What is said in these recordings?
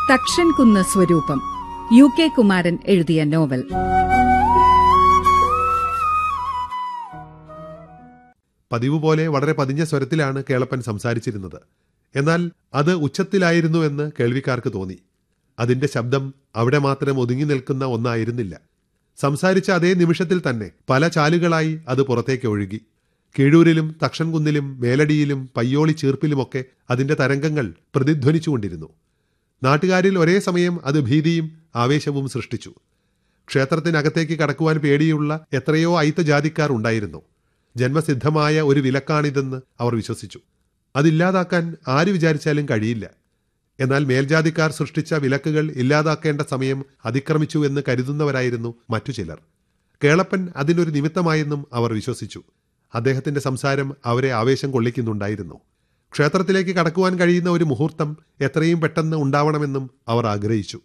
തക്ഷൻ കുന്ന് സ്വരൂപം U K Kumaran എഴുതിയ നോവൽ പതിവ് പോലെ വളരെ പതിഞ്ഞ സ്വരത്തിലാണ് കേളപ്പൻ സംസാരിച്ചിരുന്നത് എന്നാൽ അത് ഉച്ചത്തിലായിരുന്നുവെന്ന് കേൾവിക്കാർക്ക് തോന്നി അതിന്റെ ശബ്ദം അവിടെ മാത്രം ഒതുങ്ങി നിൽക്കുന്ന ഒന്നായിരുന്നില്ല സംസാരിച്ച അതേ നിമിഷത്തിൽ തന്നെ പല ചാലുകളായി അത് പുറത്തേക്ക് ഒഴുകി കീഴൂരിലും തക്ഷൻകുന്നിലും മേലടിയിലും പയ്യോളി ചീർപ്പിലുമൊക്കെ അതിന്റെ തരംഗങ്ങൾ പ്രതിധ്വനിച്ചുകൊണ്ടിരുന്നു നാട്ടുകാരിൽ ഒരേ സമയം അത് ഭീതിയും ആവേശവും സൃഷ്ടിച്ചു ക്ഷേത്രത്തിനകത്തേക്ക് കടക്കുവാൻ പേടിയുള്ള എത്രയോ അയിത്ത ജാതിക്കാർ ഉണ്ടായിരുന്നു ജന്മസിദ്ധമായ ഒരു വിലക്കാണിതെന്ന് അവർ വിശ്വസിച്ചു അതില്ലാതാക്കാൻ ആര് വിചാരിച്ചാലും കഴിയില്ല എന്നാൽ മേൽജാതിക്കാർ സൃഷ്ടിച്ച വിലക്കുകൾ ഇല്ലാതാക്കേണ്ട സമയം അതിക്രമിച്ചു എന്ന് കരുതുന്നവരായിരുന്നു മറ്റു ചിലർ കേളപ്പൻ അതിനൊരു നിമിത്തമായെന്നും അവർ വിശ്വസിച്ചു അദ്ദേഹത്തിന്റെ സംസാരം അവരെ ആവേശം കൊള്ളിക്കുന്നുണ്ടായിരുന്നു ക്ഷേത്രത്തിലേക്ക് കടക്കുവാൻ കഴിയുന്ന ഒരു മുഹൂർത്തം എത്രയും പെട്ടെന്ന് ഉണ്ടാവണമെന്നും അവർ ആഗ്രഹിച്ചു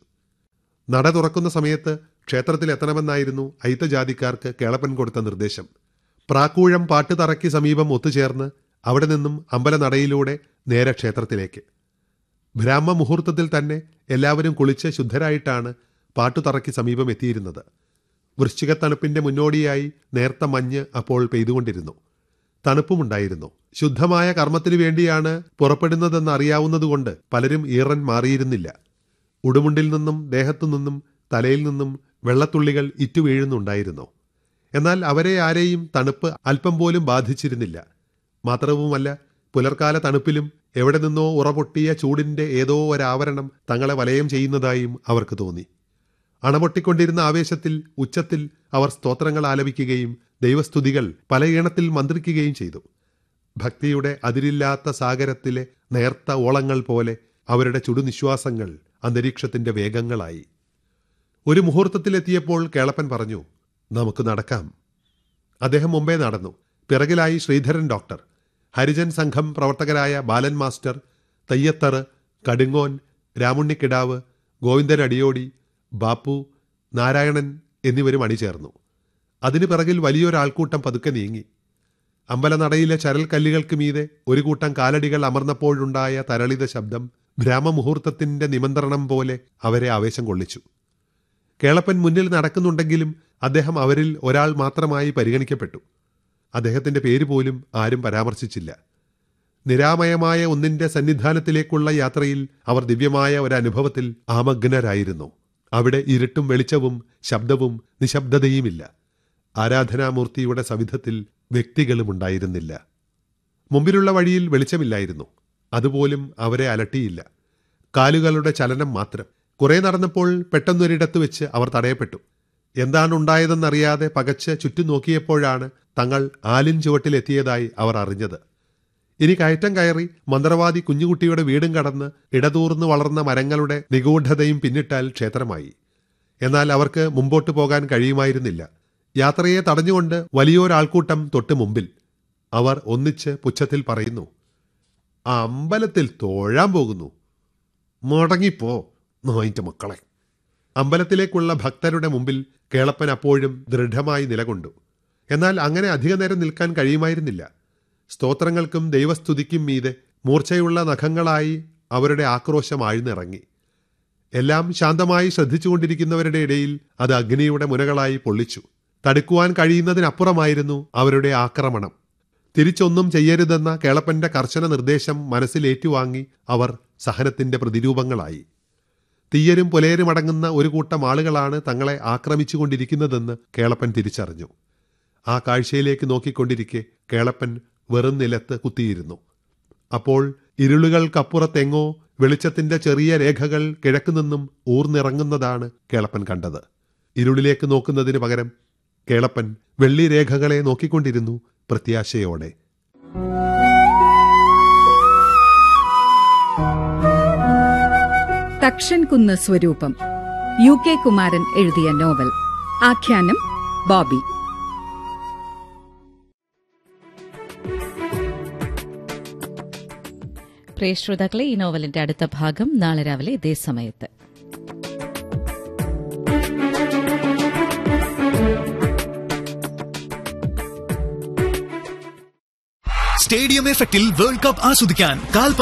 നട തുറക്കുന്ന സമയത്ത് ക്ഷേത്രത്തിൽ എത്തണമെന്നായിരുന്നു അയിത്തജാതിക്കാർക്ക് കേളപ്പൻ കൊടുത്ത നിർദ്ദേശം പ്രാക്കൂഴം പാട്ടുതറയ്ക്ക് സമീപം ഒത്തുചേർന്ന് അവിടെ നിന്നും അമ്പലനടയിലൂടെ നേരെ ക്ഷേത്രത്തിലേക്ക് ബ്രാഹ്മ മുഹൂർത്തത്തിൽ തന്നെ എല്ലാവരും കുളിച്ച് ശുദ്ധരായിട്ടാണ് പാട്ടുതറയ്ക്ക് സമീപം എത്തിയിരുന്നത് വൃശ്ചികത്തണുപ്പിന്റെ മുന്നോടിയായി നേർത്ത മഞ്ഞ് അപ്പോൾ പെയ്തുകൊണ്ടിരുന്നു തണുപ്പുമുണ്ടായിരുന്നു ശുദ്ധമായ കർമ്മത്തിനു വേണ്ടിയാണ് പുറപ്പെടുന്നതെന്ന് അറിയാവുന്നതുകൊണ്ട് പലരും ഈറൻ മാറിയിരുന്നില്ല ഉടുമുണ്ടിൽ നിന്നും ദേഹത്തു നിന്നും തലയിൽ നിന്നും വെള്ളത്തുള്ളികൾ ഇറ്റുവീഴുന്നുണ്ടായിരുന്നു എന്നാൽ അവരെ ആരെയും തണുപ്പ് അല്പം പോലും ബാധിച്ചിരുന്നില്ല മാത്രവുമല്ല പുലർക്കാല തണുപ്പിലും എവിടെ നിന്നോ ഉറപൊട്ടിയ ചൂടിന്റെ ഏതോ ഒരാവരണം തങ്ങളെ വലയം ചെയ്യുന്നതായും അവർക്ക് തോന്നി അണപൊട്ടിക്കൊണ്ടിരുന്ന ആവേശത്തിൽ ഉച്ചത്തിൽ അവർ സ്തോത്രങ്ങൾ ആലപിക്കുകയും ദൈവസ്തുതികൾ പല ഈണത്തിൽ മന്ത്രിക്കുകയും ചെയ്തു ഭക്തിയുടെ അതിരില്ലാത്ത സാഗരത്തിലെ നേർത്ത ഓളങ്ങൾ പോലെ അവരുടെ ചുടുനിശ്വാസങ്ങൾ അന്തരീക്ഷത്തിന്റെ വേഗങ്ങളായി ഒരു മുഹൂർത്തത്തിലെത്തിയപ്പോൾ കേളപ്പൻ പറഞ്ഞു നമുക്ക് നടക്കാം അദ്ദേഹം മുമ്പേ നടന്നു പിറകിലായി ശ്രീധരൻ ഡോക്ടർ ഹരിജൻ സംഘം പ്രവർത്തകരായ ബാലൻ മാസ്റ്റർ തയ്യത്തറ് കടുങ്ങോൻ രാമുണ്ണിക്കിടാവ് ഗോവിന്ദൻ അടിയോടി ബാപ്പു നാരായണൻ എന്നിവരും അണിചേർന്നു അതിനു പിറകിൽ വലിയൊരാൾക്കൂട്ടം പതുക്കെ നീങ്ങി അമ്പലനടയിലെ ചരൽക്കല്ലുകൾക്ക് മീതെ ഒരു കൂട്ടം കാലടികൾ അമർന്നപ്പോഴുണ്ടായ തരളിത ശബ്ദം ബ്രാഹ്മമുഹൂർത്തത്തിന്റെ നിമന്ത്രണം പോലെ അവരെ ആവേശം കൊള്ളിച്ചു കേളപ്പൻ മുന്നിൽ നടക്കുന്നുണ്ടെങ്കിലും അദ്ദേഹം അവരിൽ ഒരാൾ മാത്രമായി പരിഗണിക്കപ്പെട്ടു അദ്ദേഹത്തിന്റെ പേര് പോലും ആരും പരാമർശിച്ചില്ല നിരാമയമായ ഒന്നിന്റെ സന്നിധാനത്തിലേക്കുള്ള യാത്രയിൽ അവർ ദിവ്യമായ ഒരനുഭവത്തിൽ ആമഗ്നരായിരുന്നു അവിടെ ഇരുട്ടും വെളിച്ചവും ശബ്ദവും നിശബ്ദതയുമില്ല ആരാധനാമൂർത്തിയുടെ സവിധത്തിൽ വ്യക്തികളും ഉണ്ടായിരുന്നില്ല മുമ്പിലുള്ള വഴിയിൽ വെളിച്ചമില്ലായിരുന്നു അതുപോലും അവരെ അലട്ടിയില്ല കാലുകളുടെ ചലനം മാത്രം കുറെ നടന്നപ്പോൾ പെട്ടെന്നൊരിടത്ത് വെച്ച് അവർ തടയപ്പെട്ടു എന്താണ് ഉണ്ടായതെന്നറിയാതെ പകച്ച് ചുറ്റും നോക്കിയപ്പോഴാണ് തങ്ങൾ ആലിൻ ചുവട്ടിലെത്തിയതായി അവർ അറിഞ്ഞത് ഇനി കയറ്റം കയറി മന്ത്രവാദി കുഞ്ഞുകുട്ടിയുടെ വീടും കടന്ന് ഇടതൂർന്നു വളർന്ന മരങ്ങളുടെ നിഗൂഢതയും പിന്നിട്ടാൽ ക്ഷേത്രമായി എന്നാൽ അവർക്ക് മുമ്പോട്ട് പോകാൻ കഴിയുമായിരുന്നില്ല യാത്രയെ തടഞ്ഞുകൊണ്ട് വലിയൊരാൾക്കൂട്ടം തൊട്ട് മുമ്പിൽ അവർ ഒന്നിച്ച് പുച്ഛത്തിൽ പറയുന്നു ആ അമ്പലത്തിൽ തോഴാൻ പോകുന്നു മുടങ്ങിപ്പോ നോയിന്റെ മക്കളെ അമ്പലത്തിലേക്കുള്ള ഭക്തരുടെ മുമ്പിൽ കേളപ്പൻ അപ്പോഴും ദൃഢമായി നിലകൊണ്ടു എന്നാൽ അങ്ങനെ അധിക നേരം നിൽക്കാൻ കഴിയുമായിരുന്നില്ല സ്തോത്രങ്ങൾക്കും ദൈവസ്തുതിക്കും മീതെ മൂർച്ചയുള്ള നഖങ്ങളായി അവരുടെ ആക്രോശം ആഴ്ന്നിറങ്ങി എല്ലാം ശാന്തമായി ശ്രദ്ധിച്ചുകൊണ്ടിരിക്കുന്നവരുടെ ഇടയിൽ അത് അഗ്നിയുടെ മുനകളായി പൊള്ളിച്ചു തടുക്കുവാൻ കഴിയുന്നതിനപ്പുറമായിരുന്നു അവരുടെ ആക്രമണം തിരിച്ചൊന്നും ചെയ്യരുതെന്ന കേളപ്പന്റെ കർശന നിർദ്ദേശം മനസ്സിലേറ്റുവാങ്ങി അവർ സഹനത്തിന്റെ പ്രതിരൂപങ്ങളായി തീയരും പുലയരും അടങ്ങുന്ന ഒരു കൂട്ടം ആളുകളാണ് തങ്ങളെ ആക്രമിച്ചുകൊണ്ടിരിക്കുന്നതെന്ന് കേളപ്പൻ തിരിച്ചറിഞ്ഞു ആ കാഴ്ചയിലേക്ക് നോക്കിക്കൊണ്ടിരിക്കെ കേളപ്പൻ വെറും നിലത്ത് കുത്തിയിരുന്നു അപ്പോൾ ഇരുളുകൾക്കപ്പുറത്തെങ്ങോ വെളിച്ചത്തിന്റെ ചെറിയ രേഖകൾ കിഴക്കുനിന്നും ഊർന്നിറങ്ങുന്നതാണ് കേളപ്പൻ കണ്ടത് ഇരുളിലേക്ക് നോക്കുന്നതിന് പകരം കേളപ്പൻ വെള്ളി രേഖകളെ നോക്കിക്കൊണ്ടിരുന്നു പ്രത്യാശയോടെ തക്ഷൻ കുന്ന് സ്വരൂപം യു കെ കുമാരൻ എഴുതിയ നോവൽ ആഖ്യാനം ബോബി പ്രിയ ശ്രോതാക്കളെ ഈ നോവലിന്റെ അടുത്ത ഭാഗം നാളെ രാവിലെ ഇതേ സമയത്ത് സ്റ്റേഡിയം എഫക്റ്റിൽ വേൾഡ് കപ്പ് ആസ്വദിക്കാൻ കാൽപ